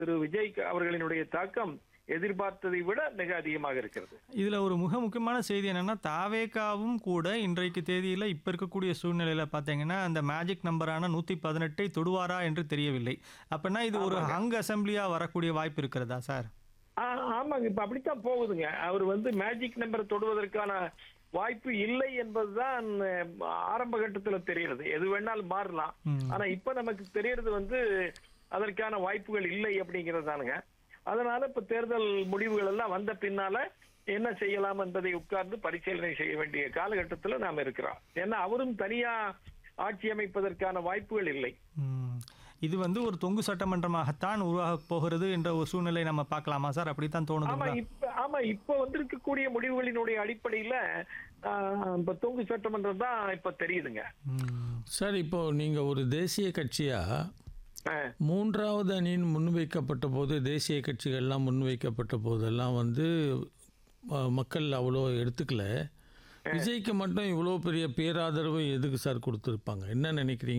திரு விஜய் அவர்களினுடைய தாக்கம் எதிர்பார்த்ததை விட மிக அதிகமாக இருக்கிறது இதில் ஒரு மிக முக்கியமான செய்தி என்னன்னா தாவேகாவும் கூட இன்றைக்கு தேதியில் இப்போ இருக்கக்கூடிய சூழ்நிலையில் பார்த்தீங்கன்னா அந்த மேஜிக் நம்பரான நூற்றி பதினெட்டை தொடுவாரா என்று தெரியவில்லை அப்படின்னா இது ஒரு ஹங் அசம்பிளியாக வரக்கூடிய வாய்ப்பு இருக்கிறதா சார் ஆ, ஆமாங்க இப்ப அப்படித்தான் போகுதுங்க அவர் வந்து மேஜிக் நம்பரை தொடுவதற்கான வாய்ப்பு இல்லை என்பதுதான் அஹ், ஆரம்ப கட்டத்துல தெரியுது எது வேணாலும் மாறலாம் ம். ஆனா இப்ப நமக்கு தெரியறது வந்து அதற்கான வாய்ப்புகள் இல்லை அப்படிங்கறதுதானுங்க அதனால இப்ப தேர்தல் முடிவுகள் எல்லாம் வந்த பின்னால என்ன செய்யலாம் என்பதை உட்கார்ந்து பரிசீலனை செய்ய வேண்டிய காலகட்டத்துல நாம இருக்கிறோம் ஏன்னா அவரும் தனியா ஆட்சி அமைப்பதற்கான வாய்ப்புகள் இல்லை ம். இது வந்து ஒரு தொங்கு சட்டமன்றமாகத்தான் உருவாக போகிறது என்ற ஒரு சூழ்நிலை நம்ம பார்க்கலாமா சார் அப்படித்தான் ஆமா தோணுதுங்களா இப்ப ஆமா இப்ப வந்திருக்கக்கூடிய முடிவுகளினுடைய அடிப்படையில ஆஹ், இப்ப தொங்கு சட்டமன்றம் தான் இப்ப தெரியுதுங்க ம். சார் இப்போ நீங்கள் ஒரு தேசிய கட்சியாக ஆஹ், மூன்றாவது அணியின் முன்வைக்கப்பட்ட போது தேசிய கட்சிகள்லாம் முன்வைக்கப்பட்ட போதெல்லாம் வந்து அஹ், மக்கள் அவ்வளோ எடுத்துக்கல விஜய்க்கு மட்டும் இவ்வளோ பெரிய பேராதரவு எதுக்கு சார் கொடுத்துருப்பாங்க என்ன நினைக்கிறீங்க